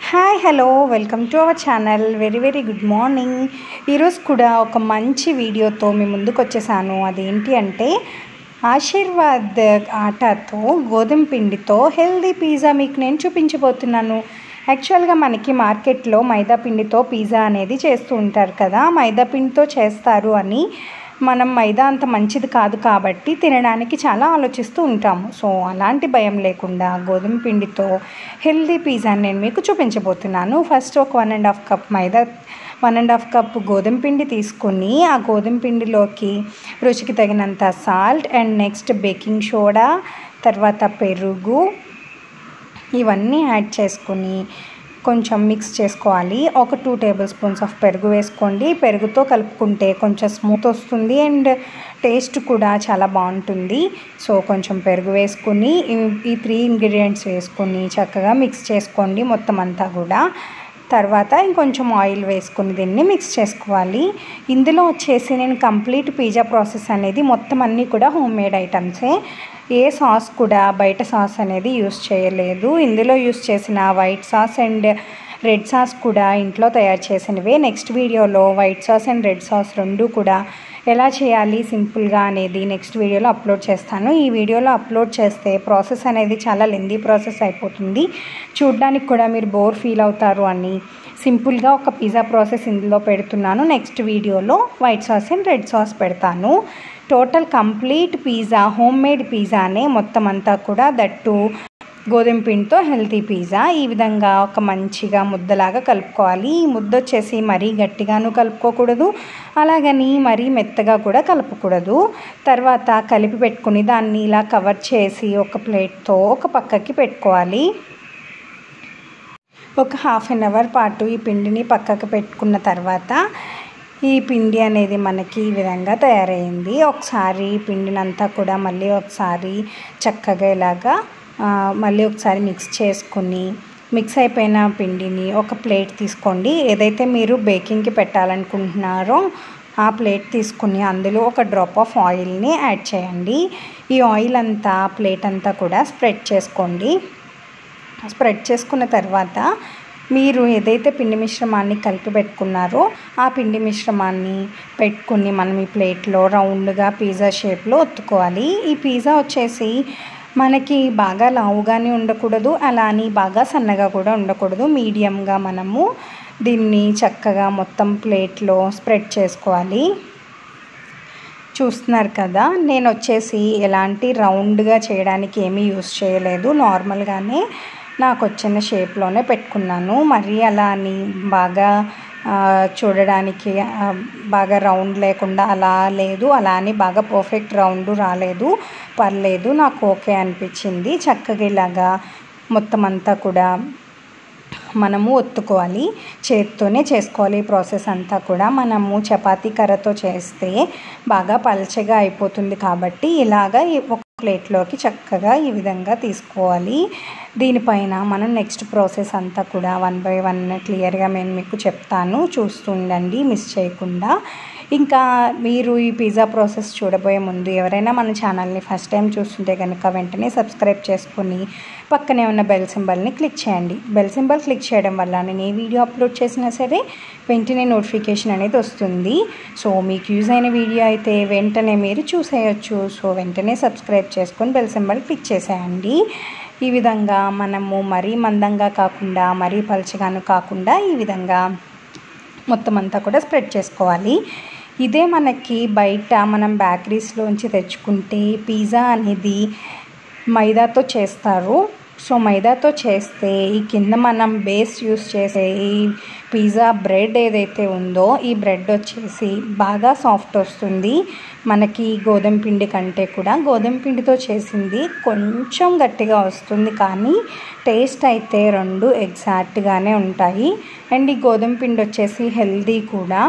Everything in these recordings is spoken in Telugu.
hi hello welcome to our channel very very good morning ఈరోజు కూడా ఒక మంచి వీడియోతో మీ ముందుకు వచ్చేసాను అదేంటి అంటే ఆశీర్వాద్ ఆటాతో గోధుమ పిండితో హెల్దీ పిజ్జా మీకు నేను చూపించబోతున్నాను యాక్చువల్గా మనకి మార్కెట్లో మైదా పిండితో పిజ్జా అనేది చేస్తూ ఉంటారు కదా మైదా పిండితో చేస్తారు అని మనం మైదా అంత మంచిది కాదు కాబట్టి తినడానికి చాలా ఆలోచిస్తూ ఉంటాము సో అలాంటి భయం లేకుండా గోధుమ పిండితో హెల్దీ పిజ్జాని నేను మీకు చూపించబోతున్నాను ఫస్ట్ ఒక one and half cup maida one and half cup గోధుమ పిండి తీసుకుని ఆ గోధుమ పిండిలోకి రుచికి తగినంత salt and next baking soda తర్వాత పెరుగు ఇవన్నీ యాడ్ చేసుకుని కొంచెం మిక్స్ చేసుకోవాలి ఒక టూ టేబుల్ స్పూన్స్ ఆఫ్ పెరుగు వేసుకోండి పెరుగుతో కలుపుకుంటే కొంచెం స్మూత్ వస్తుంది అండ్ టేస్ట్ కూడా చాలా బాగుంటుంది సో కొంచెం పెరుగు వేసుకుని ఈ త్రీ ఇంగ్రీడియంట్స్ వేసుకొని చక్కగా మిక్స్ చేసుకోండి మొత్తం అంతా కూడా తర్వాత ఇంకొంచెం ఆయిల్ వేసుకుని దీన్ని మిక్స్ చేసుకోవాలి ఇందులో వచ్చేసి నేను కంప్లీట్ పిజ్జా ప్రాసెస్ అనేది మొత్తం అన్నీ కూడా హోమ్ మేడ్ ఐటమ్సే ఏ సాస్ కూడా బయట సాస్ అనేది యూస్ చేయలేదు ఇందులో యూస్ చేసిన white sauce and red sauce కూడా ఇంట్లో తయారు చేసినవే నెక్స్ట్ వీడియోలో white sauce and red sauce రెండు కూడా ఎలా చేయాలి సింపుల్గా అనేది నెక్స్ట్ వీడియోలో అప్లోడ్ చేస్తాను ఈ వీడియోలో అప్లోడ్ చేస్తే ప్రాసెస్ అనేది చాలా లెందీ ప్రాసెస్ అయిపోతుంది చూడ్డానికి కూడా మీరు బోర్ ఫీల్ అవుతారు అని సింపుల్గా ఒక పిజ్జా ప్రాసెస్ ఇందులో పెడుతున్నాను నెక్స్ట్ వీడియోలో white sauce and red sauce పెడతాను total complete pizza home made పిజ్జానే మొత్తం అంతా కూడా దట్టు గోధుమ పిండితో హెల్తీ పిజ్జా ఈ విధంగా ఒక మంచిగా ముద్దలాగా కలుపుకోవాలి ఈ ముద్ద వచ్చేసి మరీ గట్టిగాను కలుపుకోకూడదు అలాగని మరీ మెత్తగా కూడా కలపకూడదు తర్వాత కలిపి పెట్టుకుని దాన్ని ఇలా కవర్ చేసి ఒక ప్లేట్తో ఒక పక్కకి పెట్టుకోవాలి ఒక హాఫ్ అన్ అవర్ పాటు ఈ పిండిని పక్కకు పెట్టుకున్న తర్వాత ఈ పిండి అనేది మనకి ఈ విధంగా తయారైంది ఒకసారి పిండినంతా కూడా మళ్ళీ ఒకసారి చక్కగా ఇలాగా మళ్ళీ ఒకసారి మిక్స్ చేసుకుని మిక్స్ అయిపోయిన పిండిని ఒక ప్లేట్ తీసుకోండి ఏదైతే మీరు బేకింగ్కి పెట్టాలనుకుంటున్నారో ఆ ప్లేట్ తీసుకుని అందులో ఒక డ్రాప్ ఆఫ్ ఆయిల్ని యాడ్ చేయండి ఈ ఆయిల్ అంతా ప్లేట్ అంతా కూడా స్ప్రెడ్ చేసుకోండి స్ప్రెడ్ చేసుకున్న తర్వాత మీరు ఏదైతే పిండి మిశ్రమాన్ని కలిపి పెట్టుకున్నారో ఆ పిండి మిశ్రమాన్ని పెట్టుకుని మనం ఈ ప్లేట్లో రౌండ్గా పిజ్జా షేప్లో ఒత్తుకోవాలి ఈ పిజ్జా వచ్చేసి మనకి బాగా లావుగానే ఉండకూడదు అలా అని బాగా సన్నగా కూడా ఉండకూడదు మీడియంగా మనము దీన్ని చక్కగా మొత్తం ప్లేట్లో స్ప్రెడ్ చేసుకోవాలి చూస్తున్నారు కదా నేను వచ్చేసి ఎలాంటి రౌండ్గా చేయడానికి ఏమీ యూస్ చేయలేదు నార్మల్గానే నాకు వచ్చిన షేప్లోనే పెట్టుకున్నాను మరీ అలా అని బాగా చూడడానికి బాగా రౌండ్ లేకుండా అలా లేదు అలా అని బాగా పర్ఫెక్ట్ రౌండ్ రాలేదు పర్లేదు నాకు ఓకే అనిపించింది చక్కగా ఇలాగా మొత్తం అంతా కూడా మనము ఒత్తుకోవాలి చేత్తోనే చేసుకోవాలి ఈ ప్రాసెస్ అంతా కూడా మనము చపాతీ కర్రతో చేస్తే బాగా పల్చగా అయిపోతుంది కాబట్టి ఇలాగా ఒక ప్లేట్లోకి చక్కగా ఈ విధంగా తీసుకోవాలి దీనిపైన మనం నెక్స్ట్ ప్రాసెస్ అంతా కూడా వన్ బై వన్ క్లియర్గా నేను మీకు చెప్తాను చూస్తుండండి మిస్ చేయకుండా ఇంకా మీరు ఈ పిజ్జా ప్రాసెస్ చూడబోయే ముందు ఎవరైనా మన ఛానల్ని ఫస్ట్ టైం చూస్తుంటే కనుక వెంటనే సబ్స్క్రైబ్ చేసుకుని పక్కనే ఉన్న బెల్ సింబల్ని క్లిక్ చేయండి బెల్ సింబల్ క్లిక్ చేయడం వల్ల నేను ఏ వీడియో అప్లోడ్ చేసినా సరే వెంటనే నోటిఫికేషన్ అనేది వస్తుంది సో మీకు యూజ్ అయిన వీడియో అయితే వెంటనే మీరు చూసేయచ్చు సో వెంటనే సబ్స్క్రైబ్ చేసుకొని బెల్ సింబల్ క్లిక్ చేసేయండి ఈ విధంగా మనము మరీ మందంగా కాకుండా మరీ పలచగాను కాకుండా ఈ విధంగా మొత్తం అంతా కూడా స్ప్రెడ్ చేసుకోవాలి ఇదే మనకి బయట మనం బేకరీస్లోంచి తెచ్చుకుంటే పిజ్జా అనేది మైదాతో చేస్తారు సో మైదాతో చేస్తే ఈ కింద మనం బేస్ యూస్ చేసే ఈ పిజ్జా బ్రెడ్ ఏదైతే ఉందో ఈ బ్రెడ్ వచ్చేసి బాగా సాఫ్ట్ వస్తుంది మనకి గోధుమ పిండి కంటే కూడా గోధుమ పిండితో చేసింది కొంచెం గట్టిగా వస్తుంది కానీ టేస్ట్ అయితే రెండు ఎగ్జాక్ట్గానే ఉంటాయి అండ్ ఈ గోధుమ పిండి వచ్చేసి హెల్దీ కూడా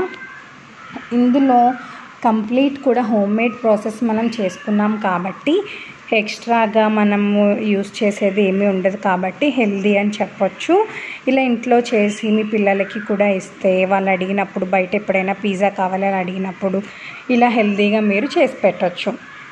ఇందులో కంప్లీట్ కూడా హోమ్ మేడ్ ప్రాసెస్ మనం చేసుకున్నాం కాబట్టి ఎక్స్ట్రాగా మనము యూస్ చేసేది ఏమీ ఉండదు కాబట్టి హెల్దీ అని చెప్పొచ్చు ఇలా ఇంట్లో చేసి మీ పిల్లలకి కూడా ఇస్తే వాళ్ళు అడిగినప్పుడు బయట ఎప్పుడైనా పిజ్జా కావాలని అడిగినప్పుడు ఇలా హెల్దీగా మీరు చేసి పెట్టచ్చు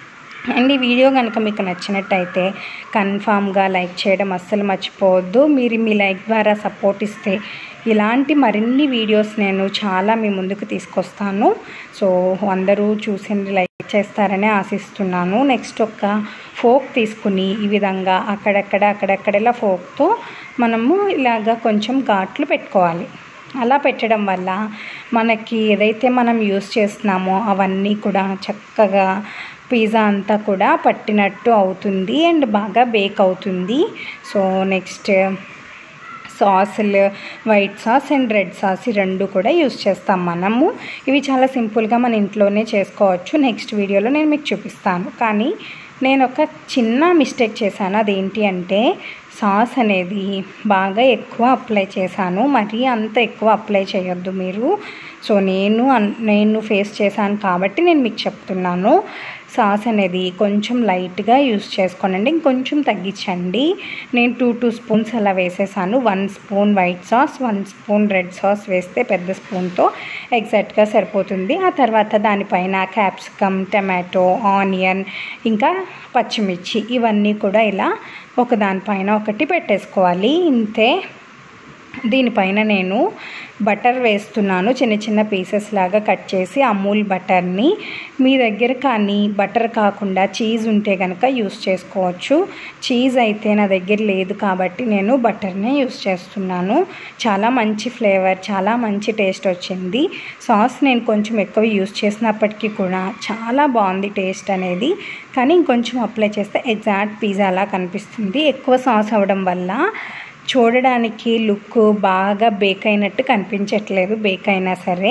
అండ్ ఈ వీడియో కనుక మీకు నచ్చినట్టయితే కన్ఫామ్గా లైక్ చేయడం అస్సలు మర్చిపోవద్దు మీరు మీ లైక్ ద్వారా సపోర్ట్ ఇస్తే ఇలాంటి మరిన్ని వీడియోస్ నేను చాలా మీ ముందుకు తీసుకొస్తాను సో అందరూ చూసి లైక్ చేస్తారని ఆశిస్తున్నాను నెక్స్ట్ ఒక ఫోక్ తీసుకుని ఈ విధంగా అక్కడక్కడ అక్కడక్కడ ఇలా ఫోక్తో మనము ఇలాగా కొంచెం ఘాట్లు పెట్టుకోవాలి అలా పెట్టడం వల్ల మనకి ఏదైతే మనం యూస్ చేస్తున్నామో అవన్నీ కూడా చక్కగా పిజ్జా అంతా కూడా పట్టినట్టు అవుతుంది అండ్ బాగా బేక్ అవుతుంది సో నెక్స్ట్ సాసులు white sauce and red sauce ఈ రెండు కూడా యూస్ చేస్తాం మనము ఇవి చాలా సింపుల్గా మన ఇంట్లోనే చేసుకోవచ్చు నెక్స్ట్ వీడియోలో నేను మీకు చూపిస్తాను కానీ నేను ఒక చిన్న మిస్టేక్ చేశాను అదేంటి అంటే సాస్ అనేది బాగా ఎక్కువ అప్లై చేశాను మరీ అంత ఎక్కువ అప్లై చేయొద్దు మీరు సో నేను నేను ఫేస్ చేశాను కాబట్టి నేను మీకు చెప్తున్నాను సాస్ అనేది కొంచెం లైట్గా యూస్ చేసుకోనండి ఇంకొంచెం తగ్గించండి నేను టూ టూ స్పూన్స్ అలా వేసేసాను one spoon white sauce one spoon red sauce వేస్తే పెద్ద స్పూన్తో ఎగ్జాక్ట్గా సరిపోతుంది ఆ తర్వాత దానిపైన క్యాప్సికమ్ టమాటో ఆనియన్ ఇంకా పచ్చిమిర్చి ఇవన్నీ కూడా ఇలా ఒక దానిపైన ఒకటి పెట్టేసుకోవాలి ఇంతే దీనిపైన నేను బటర్ వేస్తున్నాను చిన్న చిన్న పీసెస్ లాగా కట్ చేసి అమూల్ బటర్ని మీ దగ్గర కానీ బటర్ కాకుండా చీజ్ ఉంటే కనుక యూస్ చేసుకోవచ్చు చీజ్ అయితే నా దగ్గర లేదు కాబట్టి నేను బటర్నే యూస్ చేస్తున్నాను చాలా మంచి ఫ్లేవర్ చాలా మంచి టేస్ట్ వచ్చింది సాస్ నేను కొంచెం ఎక్కువ యూస్ చేసినప్పటికీ కూడా చాలా బాగుంది టేస్ట్ అనేది కానీ ఇంకొంచెం అప్లై చేస్తే ఎగ్జాక్ట్ పిజ్జా అలా కనిపిస్తుంది ఎక్కువ సాస్ అవ్వడం వల్ల చూడడానికి లుక్ బాగా బేక్ అయినట్టు కనిపించట్లేదు బేక్ అయినా సరే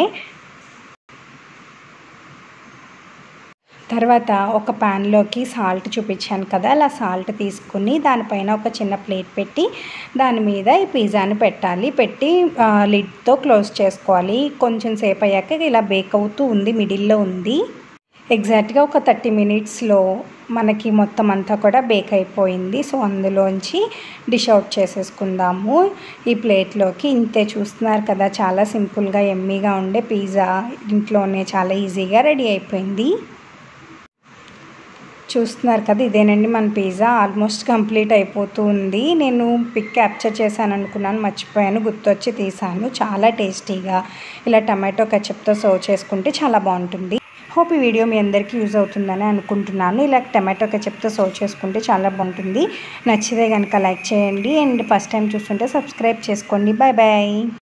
తర్వాత ఒక ప్యాన్లోకి సాల్ట్ చూపించాను కదా అలా సాల్ట్ తీసుకుని దానిపైన ఒక చిన్న ప్లేట్ పెట్టి దాని మీద ఈ పిజ్జాని పెట్టాలి పెట్టి లిడ్తో క్లోజ్ చేసుకోవాలి కొంచెం సేపు అయ్యాక ఇలా బేక్ అవుతూ ఉంది మిడిల్లో ఉంది ఎగ్జాక్ట్గా ఒక థర్టీ మినిట్స్లో మనకి మొత్తం అంతా కూడా బేక్ అయిపోయింది సో అందులోంచి డిష్ అవుట్ చేసేసుకుందాము ఈ ప్లేట్లోకి ఇంతే చూస్తున్నారు కదా చాలా సింపుల్గా ఎమ్మీగా ఉండే పిజ్జా ఇంట్లోనే చాలా ఈజీగా రెడీ అయిపోయింది చూస్తున్నారు కదా ఇదేనండి మన పిజ్జా ఆల్మోస్ట్ కంప్లీట్ అయిపోతూ ఉంది నేను పిక్ క్యాప్చర్ చేశాను అనుకున్నాను మర్చిపోయాను గుర్తొచ్చి తీసాను చాలా టేస్టీగా ఇలా టమాటో కచప్తో సర్వ్ చేసుకుంటే చాలా బాగుంటుంది హోప్ ఈ వీడియో మీ అందరికీ యూజ్ అవుతుందని అనుకుంటున్నాను ఇలా టమాటో కచప్తో సర్వ్ చేసుకుంటే చాలా బాగుంటుంది నచ్చితే కనుక లైక్ చేయండి అండ్ ఫస్ట్ టైం చూస్తుంటే సబ్స్క్రైబ్ చేసుకోండి బాయ్ బాయ్